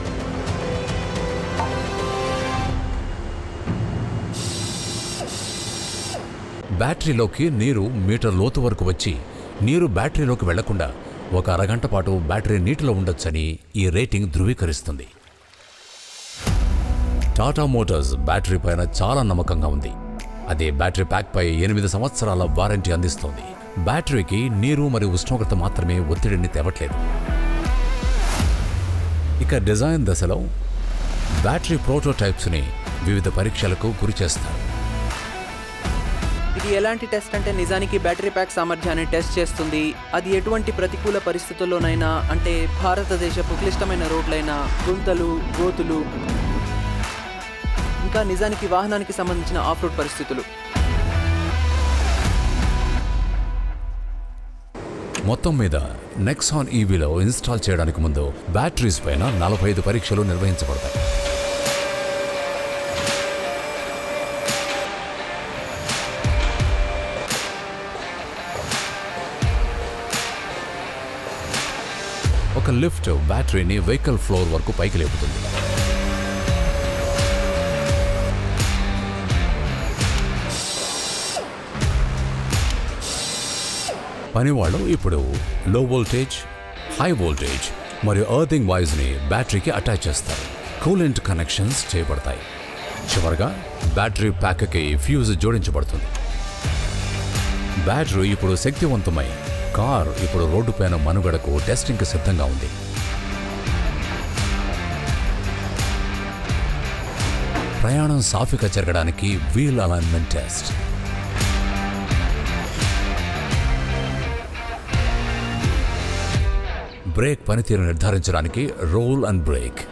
బ్యాటరీలోకి నీరు మీటర్ లోతు వరకు వచ్చి నీరు బ్యాటరీలోకి వెళ్లకుండా ఒక అరగంట పాటు బ్యాటరీ నీటిలో ఉండొచ్చని ఈ రేటింగ్ ధృవీకరిస్తుంది టాటా మోటార్స్ బ్యాటరీ పైన చాలా నమ్మకంగా ఉంది అదే బ్యాటరీ ప్యాక్ పై ఎనిమిది సంవత్సరాల వారంటీ అందిస్తోంది బ్యాటరీకి నీరు మరియు ఉష్ణోగ్రత మాత్రమే ఒత్తిడిని తేవట్లేదు ఇక డిజైన్ దశలో బ్యాటరీ ప్రోటోటైప్స్ని వివిధ పరీక్షలకు గురి చేస్తారు ఇది ఎలాంటి టెస్ట్ అంటే నిజానికి బ్యాటరీ ప్యాక్ సామర్థ్యాన్ని టెస్ట్ చేస్తుంది అది ఎటువంటి ప్రతికూల పరిస్థితుల్లోనైనా అంటే భారతదేశపు క్లిష్టమైన రోడ్లైన గుంతలు గోతులు ఇంకా నిజానికి వాహనానికి సంబంధించిన ఆఫ్ రోడ్ పరిస్థితులు మొత్తం మీద నెక్సాన్ ఈవీలో ఇన్స్టాల్ చేయడానికి ముందు బ్యాటరీస్ పైన నలభై ఐదు పరీక్షలు నిర్వహించబడతాయి ఒక లిఫ్ట్ బ్యాటరీని వెహికల్ ఫ్లోర్ వరకు పైకి లేపుతుంది పనివాళ్ళు ఇప్పుడు లో వోల్టేజ్ హై వోల్టేజ్ మరియు ఎర్తింగ్ వాయిస్ని బ్యాటరీకి అటాచ్ చేస్తారు కూలెంట్ కనెక్షన్స్ చేయబడతాయి చివరగా బ్యాటరీ ప్యాక్కి ఫ్యూజ్ జోడించబడుతుంది బ్యాటరీ ఇప్పుడు శక్తివంతమై కార్ ఇప్పుడు రోడ్డుపైన మనుగడకు టెస్టింగ్కి సిద్ధంగా ఉంది ప్రయాణం సాఫీగా జరగడానికి వీల్ అలైన్మెంట్ టెస్ట్ బ్రేక్ పనితీరు నిర్ధారించడానికి రోల్ అండ్ బ్రేక్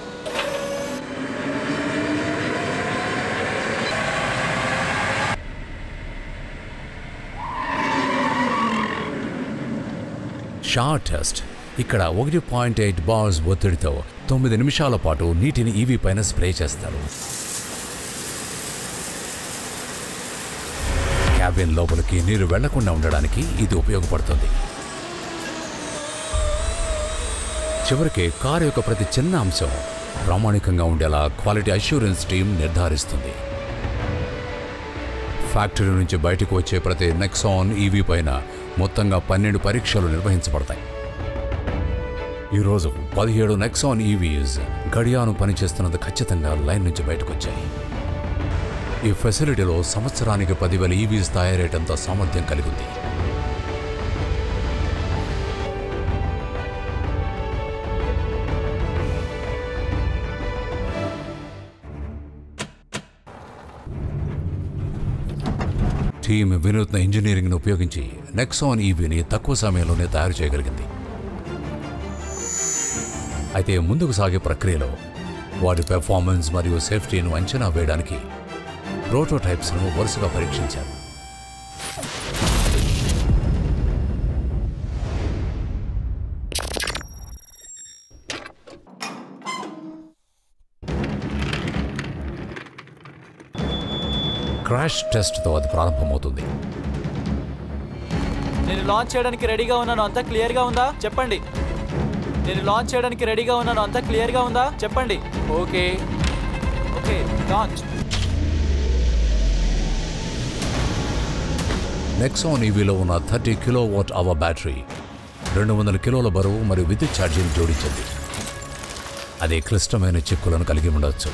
షార్ టెస్ట్ ఇక్కడ ఒకటి పాయింట్ ఎయిట్ బార్స్ ఒత్తిడితో తొమ్మిది నిమిషాల పాటు నీటిని ఈవీ పైన స్ప్రే చేస్తారు క్యాబిన్ లోపలికి నీరు వెళ్లకుండా ఉండడానికి ఇది ఉపయోగపడుతుంది చివరికి కారు యొక్క ప్రతి చిన్న అంశం ప్రామాణికంగా ఉండేలా క్వాలిటీ అష్యూరెన్స్ టీం నిర్ధారిస్తుంది ఫ్యాక్టరీ నుంచి బయటకు వచ్చే ప్రతి నెక్సాన్ ఈవీ పైన మొత్తంగా పన్నెండు పరీక్షలు నిర్వహించబడతాయి ఈరోజు పదిహేడు నెక్సాన్ ఈవీస్ గడియాను పనిచేస్తున్నది ఖచ్చితంగా లైన్ నుంచి బయటకు వచ్చాయి ఈ ఫెసిలిటీలో సంవత్సరానికి పదివేల ఈవీస్ తయారయ్యేటంత సామర్థ్యం కలిగి ఉంది టీమ్ వినూత్న ఇంజనీరింగ్ను ఉపయోగించి నెక్సాన్ ఈవీని తక్కువ సమయంలోనే తయారు చేయగలిగింది అయితే ముందుకు సాగే ప్రక్రియలో వాటి పెర్ఫార్మెన్స్ మరియు సేఫ్టీను అంచనా వేయడానికి ప్రోటోటైప్స్ను వరుసగా పరీక్షించారు క్రాష్ టెస్ట్తో అది ప్రారంభమవుతుంది నేను లాంచ్ చేయడానికి రెడీగా ఉన్నాను అంతా క్లియర్గా ఉందా చెప్పండి నేను లాంచ్ చేయడానికి రెడీగా ఉన్నాను అంతా క్లియర్గా ఉందా చెప్పండి ఓకే ఓకే లాంచ్ నెక్సాన్ ఈవీలో ఉన్న thirty kilowatt hour battery రెండు వందల కిలోల బరువు మరియు విద్యుత్ ఛార్జీని జోడించింది అది క్లిష్టమైన చిక్కులను కలిగి ఉండవచ్చు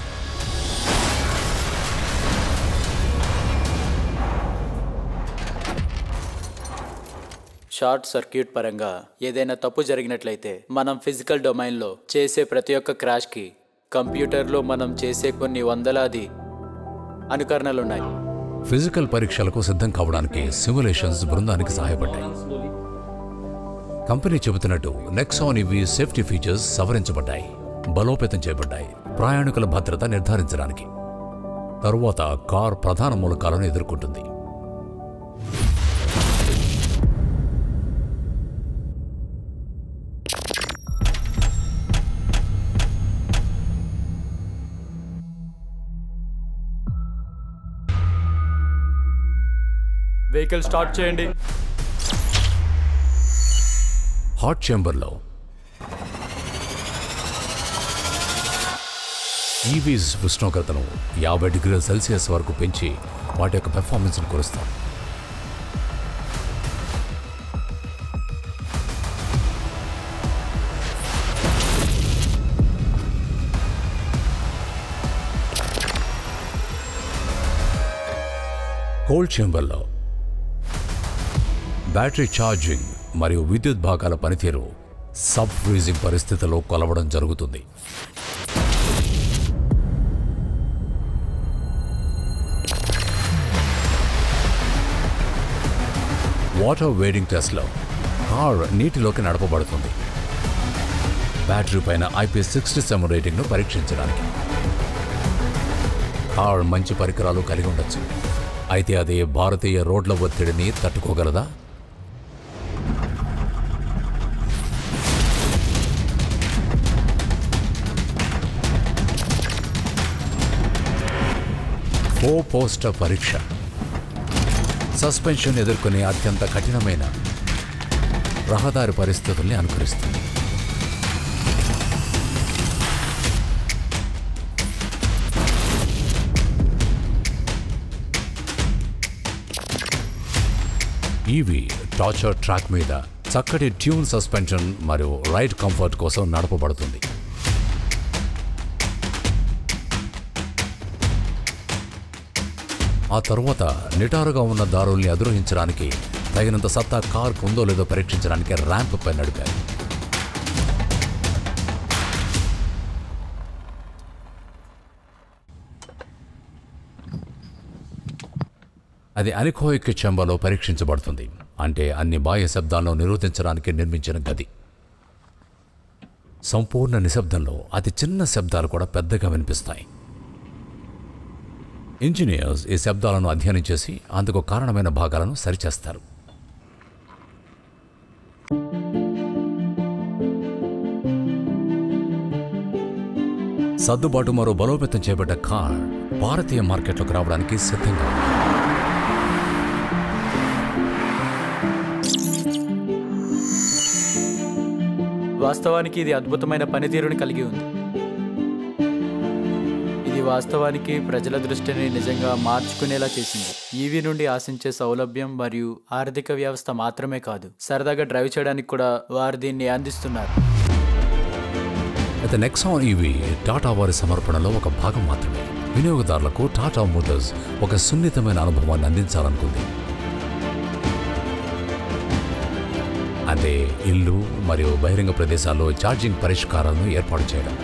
షార్ట్ సర్క్యూట్ పరంగా ఏదైనా తప్పు జరిగినట్లయితే మనం ఫిజికల్ డొమైన్లో చేసే ప్రతి ఒక్క క్రాష్కి కంప్యూటర్లో మనం చేసే కొన్ని వందలాది అనుకరణలున్నాయి ఫిజికల్ పరీక్షలకు సిద్ధం కావడానికి సిమ్యులేషన్స్ బృందానికి సహాయపడ్డాయి కంపెనీ చెబుతున్నట్టు నెక్సాన్ ఇవి సేఫ్టీ ఫీచర్స్ సవరించబడ్డాయి బలోపేతం చేయబడ్డాయి ప్రయాణికుల భద్రత నిర్ధారించడానికి తరువాత కార్ ప్రధాన మూలకాలను ఎదుర్కొంటుంది వెహికల్ స్టార్ట్ చేయండి హాట్ చేంబర్లో ఈవీస్ ఉష్ణోగ్రతను యాభై డిగ్రీల సెల్సియస్ వరకు పెంచి వాటి యొక్క పెర్ఫార్మెన్స్ను కొలుస్తాం కోల్డ్ చేంబర్లో బ్యాటరీ ఛార్జింగ్ మరియు విద్యుత్ భాగాల పనితీరు సబ్ ఫ్రీజింగ్ పరిస్థితిలో కొలవడం జరుగుతుంది వాటర్ వేడింగ్ టెస్ట్లో కార్ నీటిలోకి నడపబడుతుంది బ్యాటరీ పైన ఐపీ సిక్స్టీ సెవెన్ రేటింగ్ను పరీక్షించడానికి కార్ మంచి పరికరాలు కలిగి ఉండొచ్చు అయితే అది భారతీయ రోడ్ల ఒత్తిడిని తట్టుకోగలదా ఫో పోస్టర్ పరీక్ష సస్పెన్షన్ ఎదుర్కొనే అత్యంత కఠినమైన రహదారి పరిస్థితుల్ని అనుకరిస్తుంది ఈవి టార్చర్ ట్రాక్ మీద చక్కటి ట్యూన్ సస్పెన్షన్ మరియు రైడ్ కంఫర్ట్ కోసం నడపబడుతుంది ఆ తరువాత నిటారుగా ఉన్న దారుల్ని అధిరోహించడానికి తగినంత సత్తా కార్ ఉందో లేదో పరీక్షించడానికి ర్యాంప్ పై నడిపారు అది అనికోయిక్ చెంబలో పరీక్షించబడుతుంది అంటే అన్ని బాహ్య శబ్దాలను నిరోధించడానికి నిర్మించిన గది సంపూర్ణ నిశ్శబ్దంలో అతి చిన్న శబ్దాలు కూడా పెద్దగా వినిపిస్తాయి ఇంజనీర్స్ ఈ శబ్దాలను అధ్యయనం చేసి అందుకు కారణమైన భాగాలను సరిచేస్తారు సర్దుబాటు మరో బలోపేతం చేయబడ్డ కార్ భారతీయ మార్కెట్లోకి రావడానికి సిద్ధంగా ఉంది వాస్తవానికి ఇది అద్భుతమైన పనితీరుని కలిగి ఉంది ఇది వాస్తవానికి ప్రజల దృష్టిని నిజంగా మార్చుకునేలా చేసింది ఈవీ నుండి ఆశించే సౌలభ్యం మరియు ఆర్థిక వ్యవస్థ మాత్రమే కాదు సరదాగా డ్రైవ్ చేయడానికి కూడా వారు దీన్ని అందిస్తున్నారు అయితే నెక్సాన్ ఈవీ టాటా వారి సమర్పణలో ఒక భాగం మాత్రమే వినియోగదారులకు టాటా మోటార్స్ ఒక సున్నితమైన అనుభవాన్ని అందించాలనుకుంది అంటే ఇల్లు మరియు బహిరంగ ప్రదేశాల్లో ఛార్జింగ్ పరిష్కారాలను ఏర్పాటు చేయడం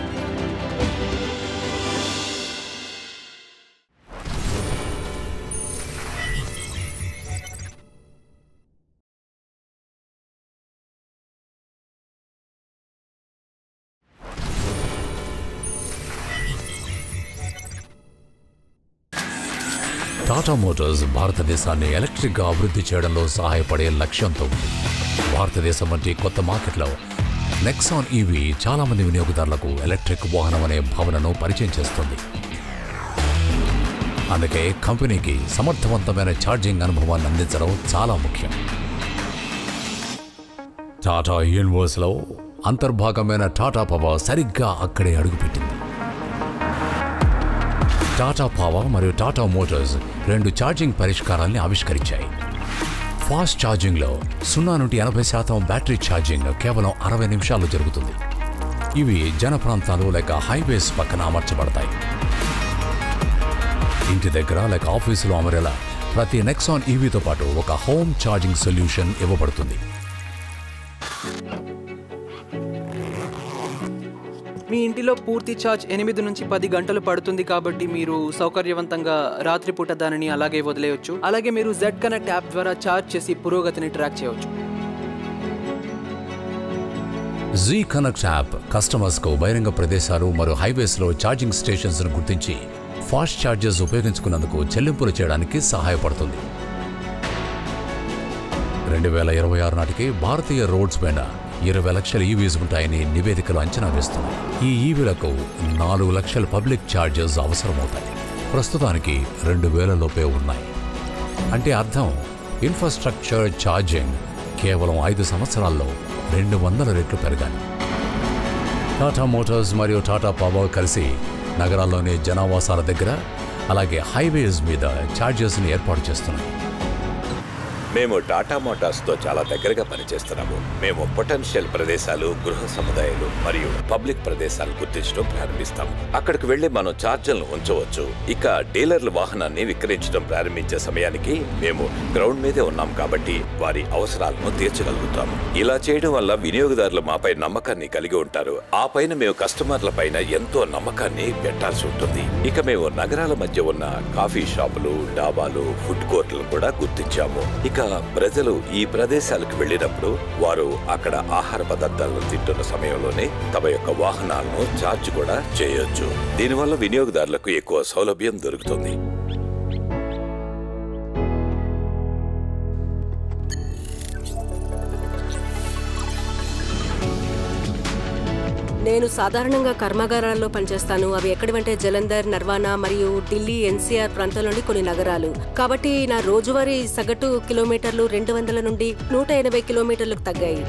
టాటా మోటార్స్ భారతదేశాన్ని ఎలక్ట్రిక్గా అభివృద్ధి చేయడంలో సహాయపడే లక్ష్యంతో ఉంది భారతదేశం వంటి కొత్త మార్కెట్లో నెక్సాన్ ఈవీ చాలా మంది వినియోగదారులకు ఎలక్ట్రిక్ వాహనం అనే భావనను పరిచయం చేస్తుంది అందుకే కంపెనీకి సమర్థవంతమైన ఛార్జింగ్ అనుభవాన్ని అందించడం చాలా ముఖ్యం టాటా యూనివర్స్లో అంతర్భాగమైన టాటా పవర్ సరిగ్గా అక్కడే అడుగుపెట్టింది టాటా పవర్ మరియు టాటా మోటార్స్ రెండు ఛార్జింగ్ పరిష్కారాల్ని ఆవిష్కరించాయి ఫాస్ట్ ఛార్జింగ్లో సున్నా నుండి ఎనభై శాతం బ్యాటరీ ఛార్జింగ్ కేవలం అరవై నిమిషాల్లో జరుగుతుంది ఇవి జన ప్రాంతాలు లేక హైవేస్ పక్కన అమర్చబడతాయి ఇంటి దగ్గర లేక ఆఫీసులో అమరేలా ప్రతి నెక్సాన్ ఈవీతో పాటు ఒక హోమ్ ఛార్జింగ్ సొల్యూషన్ ఇవ్వబడుతుంది మీ ఇంటిలో పూర్తి ఛార్జ్ ఎనిమిది నుంచి పది గంటలు పడుతుంది కాబట్టి మీరు సౌకర్యవంతంగా రాత్రిపూట దానిని అలాగే వదిలేయొచ్చు అలాగే మీరు జెడ్ కనెక్ట్ యాప్ ద్వారా ఛార్జ్ చేసి పురోగతిని ట్రాక్ చేయవచ్చు జీ కనెక్ట్ యాప్ కస్టమర్స్కు బహిరంగ ప్రదేశాలు మరియు హైవేస్లో ఛార్జింగ్ స్టేషన్స్ను గుర్తించి ఫాస్ట్ ఛార్జెస్ ఉపయోగించుకున్నందుకు చెల్లింపులు చేయడానికి సహాయపడుతుంది రెండు వేల ఇరవై ఆరు నాటికి భారతీయ రోడ్స్ పైన ఇరవై లక్షల ఈవీస్ ఉంటాయని నివేదికలు అంచనా వేస్తున్నాయి ఈ ఈవీలకు నాలుగు లక్షల పబ్లిక్ ఛార్జెస్ అవసరమవుతాయి ప్రస్తుతానికి రెండు వేల లోపే ఉన్నాయి అంటే అర్థం ఇన్ఫ్రాస్ట్రక్చర్ ఛార్జింగ్ కేవలం ఐదు సంవత్సరాల్లో రెండు వందల రెట్లు పెరగాలి టాటా మోటార్స్ మరియు టాటా పవర్ కలిసి నగరాల్లోని జనావాసాల దగ్గర అలాగే హైవేస్ మీద ఛార్జెస్ని ఏర్పాటు చేస్తున్నాయి మేము టాటా మోటార్స్తో చాలా దగ్గరగా పనిచేస్తున్నాము మేము పొటెన్షియల్ ప్రదేశాలు గృహ సముదాయాలు మరియు పబ్లిక్ ప్రదేశాలు గుర్తించడం ప్రారంభిస్తాము అక్కడికి వెళ్లి మనం ఛార్జర్లను ఉంచవచ్చు ఇక డీలర్ల వాహనాన్ని విక్రయించడం ప్రారంభించే సమయానికి మేము గ్రౌండ్ మీదే ఉన్నాం కాబట్టి వారి అవసరాలను తీర్చగలుగుతాము ఇలా చేయడం వల్ల వినియోగదారులు మాపై నమ్మకాన్ని కలిగి ఉంటారు ఆ పైన మేము కస్టమర్ల పైన ఎంతో నమ్మకాన్ని పెట్టాల్సి ఉంటుంది ఇక మేము నగరాల మధ్య ఉన్న కాఫీ షాపులు డాబాలు ఫుడ్ కోర్టులు కూడా గుర్తించాము ఇక ప్రజలు ఈ ప్రదేశాలకు వెళ్ళినప్పుడు వారు అక్కడ ఆహార పదార్థాలను తింటున్న సమయంలోనే తమ యొక్క వాహనాలను ఛార్జ్ కూడా చేయొచ్చు దీనివల్ల వినియోగదారులకు ఎక్కువ సౌలభ్యం దొరుకుతుంది నేను సాధారణంగా కర్మాగారాల్లో పనిచేస్తాను అవి ఎక్కడివంటే జలంధర్ నర్వానా మరియు ఢిల్లీ ఎన్సీఆర్ ప్రాంతంలోని కొన్ని నగరాలు కాబట్టి నా రోజువారీ సగటు కిలోమీటర్లు రెండు వందల నుండి నూట ఎనభై కిలోమీటర్లకు తగ్గాయి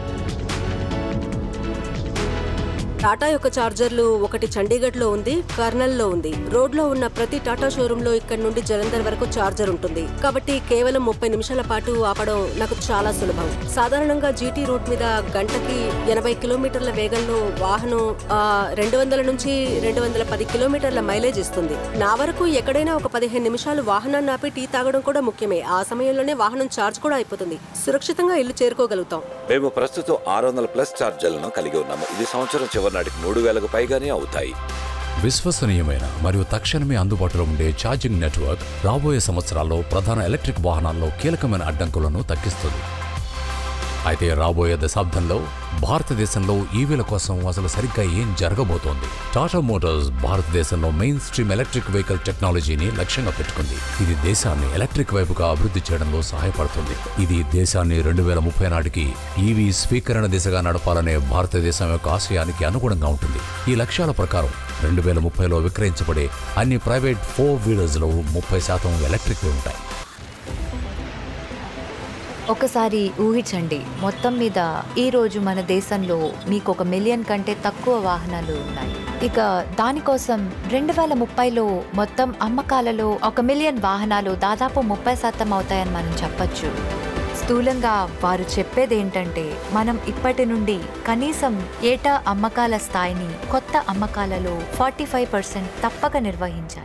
టాటా యొక్క చార్జర్లు ఒకటి చండీగఢ్ లో ఉంది కర్నల్ లో ఉంది రోడ్ లో ఉన్న ప్రతి టాటా షోరూమ్ లో ఇక్కడ నుండి జలంధర్ వరకు చార్జర్ ఉంటుంది కాబట్టి కేవలం ముప్పై నిమిషాల పాటు ఆపడం నాకు చాలా సులభం సాధారణంగా జీటీ రూట్ మీద గంటకి ఎనభై కిలోమీటర్ల వేగంలో వాహనం రెండు వందల నుంచి రెండు వందల పది కిలోమీటర్ల మైలేజ్ ఇస్తుంది నా వరకు ఎక్కడైనా ఒక పదిహేను నిమిషాలు వాహనాన్ని ఆపి టీ తాగడం కూడా ముఖ్యమే ఆ సమయంలోనే వాహనం చార్జ్ కూడా అయిపోతుంది సురక్షితంగా ఇల్లు చేరుకోగలుగుతాం మేము ప్రస్తుతం ఆరు వందల ప్లస్ ఛార్జర్లను కలిగి ఉన్నాము ఇది సంవత్సరం చివరి నాటికి మూడు వేలకు పైగానే అవుతాయి విశ్వసనీయమైన మరియు తక్షణమే అందుబాటులో ఉండే ఛార్జింగ్ నెట్వర్క్ రాబోయే సంవత్సరాల్లో ప్రధాన ఎలక్ట్రిక్ వాహనాల్లో కీలకమైన అడ్డంకులను తగ్గిస్తుంది అయితే రాబోయే దశాబ్దంలో భారతదేశంలో ఈవీల కోసం అసలు సరిగ్గా ఏం జరగబోతోంది టాటా మోటార్స్ భారతదేశంలో మెయిన్ స్ట్రీమ్ ఎలక్ట్రిక్ వెహికల్ టెక్నాలజీని లక్ష్యంగా పెట్టుకుంది ఇది దేశాన్ని ఎలక్ట్రిక్ వైపుగా అభివృద్ధి చేయడంలో సహాయపడుతుంది ఇది దేశాన్ని రెండు వేల ముప్పై నాటికి ఈవీ స్వీకరణ దిశగా నడపాలనే భారతదేశం యొక్క ఆశయానికి అనుగుణంగా ఉంటుంది ఈ లక్ష్యాల ప్రకారం రెండు వేల ముప్పైలో విక్రయించబడే అన్ని ప్రైవేట్ ఫోర్ వీలర్స్లో ముప్పై శాతం ఎలక్ట్రిక్ ఉంటాయి ఒకసారి ఊహించండి మొత్తం మీద ఈ రోజు మన దేశంలో మీకు ఒక మిలియన్ కంటే తక్కువ వాహనాలు ఉన్నాయి ఇక దానికోసం రెండు వేల ముప్పైలో మొత్తం అమ్మకాలలో ఒక మిలియన్ వాహనాలు దాదాపు ముప్పై శాతం అవుతాయని మనం చెప్పొచ్చు స్థూలంగా వారు చెప్పేది ఏంటంటే మనం ఇప్పటి నుండి కనీసం ఏటా అమ్మకాల స్థాయిని కొత్త అమ్మకాలలో ఫార్టీ ఫైవ్ పర్సెంట్ తప్పక నిర్వహించాలి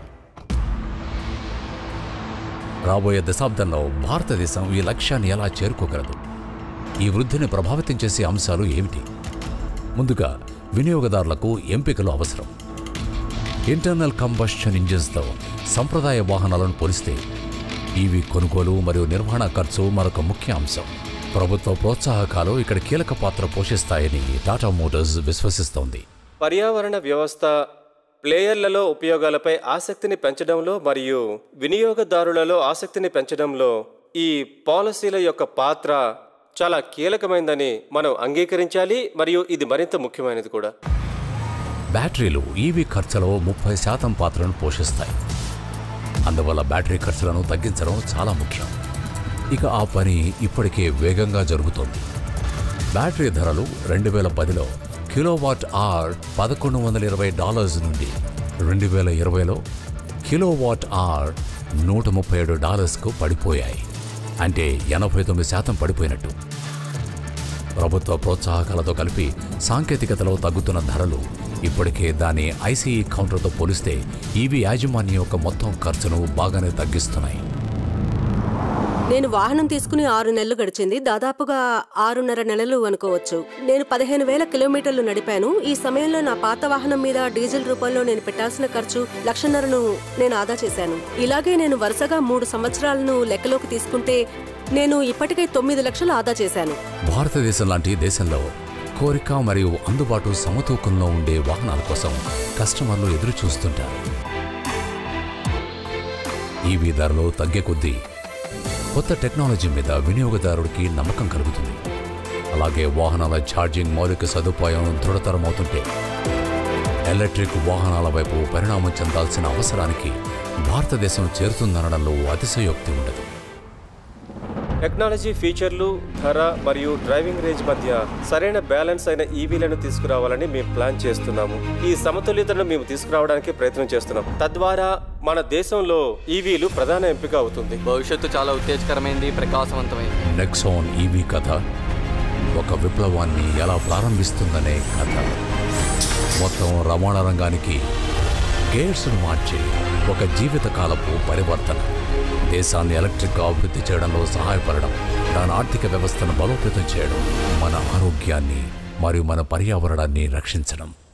రాబోయే దశాబ్దంలో భారతదేశం ఈ లక్ష్యాన్ని ఎలా చేరుకోగలదు ఈ వృద్ధిని ప్రభావితం చేసే అంశాలు ఏమిటి ముందుగా వినియోగదారులకు ఎంపికలు అవసరం ఇంటర్నల్ కంబషన్ ఇంజిన్స్తో సంప్రదాయ వాహనాలను పోలిస్తే ఈవీ కొనుగోలు మరియు నిర్వహణ ఖర్చు మరొక ముఖ్య అంశం ప్రభుత్వ ప్రోత్సాహకాలు ఇక్కడ కీలక పాత్ర పోషిస్తాయని టాటా మోటార్స్ విశ్వసిస్తోంది పర్యావరణ వ్యవస్థ ప్లేయర్లలో ఉపయోగాలపై ఆసక్తిని పెంచడంలో మరియు వినియోగదారులలో ఆసక్తిని పెంచడంలో ఈ పాలసీల యొక్క పాత్ర చాలా కీలకమైందని మనం అంగీకరించాలి మరియు ఇది మరింత ముఖ్యమైనది కూడా బ్యాటరీలు ఈవీ ఖర్చులో ముప్పై శాతం పాత్రను పోషిస్తాయి అందువల్ల బ్యాటరీ ఖర్చులను తగ్గించడం చాలా ముఖ్యం ఇక ఆ పని ఇప్పటికే వేగంగా జరుగుతోంది బ్యాటరీ ధరలు రెండు వేల పదిలో కిలోవాట్ ఆర్ పదకొండు వందల ఇరవై డాలర్స్ నుండి రెండు వేల ఇరవైలో కిలోవాట్ ఆర్ నూట ముప్పై ఏడు డాలర్స్కు పడిపోయాయి అంటే ఎనభై తొమ్మిది శాతం పడిపోయినట్టు ప్రభుత్వ ప్రోత్సాహకాలతో కలిపి సాంకేతికతలో తగ్గుతున్న ధరలు ఇప్పటికే దాని ఐసీఈ కౌంటర్తో పోలిస్తే ఈవీ యాజమాన్యం యొక్క మొత్తం ఖర్చును బాగానే తగ్గిస్తున్నాయి నేను వాహనం తీసుకుని ఆరు నెలలు గడిచింది దాదాపుగా ఆరున్నర నెలలు అనుకోవచ్చు నేను పదిహేను వేల కిలోమీటర్లు నడిపాను ఈ సమయంలో నా పాత వాహనం మీద డీజిల్ రూపంలో నేను పెట్టాల్సిన ఖర్చు లక్షన్నరను నేను ఆదా చేశాను ఇలాగే నేను వరుసగా మూడు సంవత్సరాలను లెక్కలోకి తీసుకుంటే నేను ఇప్పటికే తొమ్మిది లక్షలు ఆదా చేశాను భారతదేశం లాంటి దేశంలో కోరిక మరియు అందుబాటు సమతూకంలో ఉండే వాహనాల కోసం కస్టమర్లు ఎదురు చూస్తుంటారు ఈవీ ధరలు తగ్గే కొద్దీ కొత్త టెక్నాలజీ మీద వినియోగదారుడికి నమ్మకం కలుగుతుంది అలాగే వాహనాల ఛార్జింగ్ మౌలిక సదుపాయం దృఢతరమవుతుంటే ఎలక్ట్రిక్ వాహనాల వైపు పరిణామం చెందాల్సిన అవసరానికి భారతదేశం చేరుతుందనడంలో అతిశయోక్తి ఉండదు టెక్నాలజీ ఫీచర్లు ధర మరియు డ్రైవింగ్ రేంజ్ మధ్య సరైన బ్యాలెన్స్ అయిన ఈవీలను తీసుకురావాలని మేము ప్లాన్ చేస్తున్నాము ఈ సమతుల్యతను మేము తీసుకురావడానికి ప్రయత్నం చేస్తున్నాం తద్వారా మన దేశంలో ఈవీలు ప్రధాన ఎంపిక అవుతుంది భవిష్యత్తు చాలా ఉత్తేజకరమైంది ప్రకాశవంతమైంది నెక్సాన్ ఈవీ కథ ఒక విప్లవాన్ని ఎలా ప్రారంభిస్తుందనే కథ మొత్తం రవాణా రంగానికి గేర్స్ను మార్చి ఒక జీవితకాలపు పరివర్తన దేశాన్ని ఎలక్ట్రిక్ అభివృద్ధి చేయడంలో సహాయపడడం దాని ఆర్థిక వ్యవస్థను బలోపేతం చేయడం మన ఆరోగ్యాన్ని మరియు మన పర్యావరణాన్ని రక్షించడం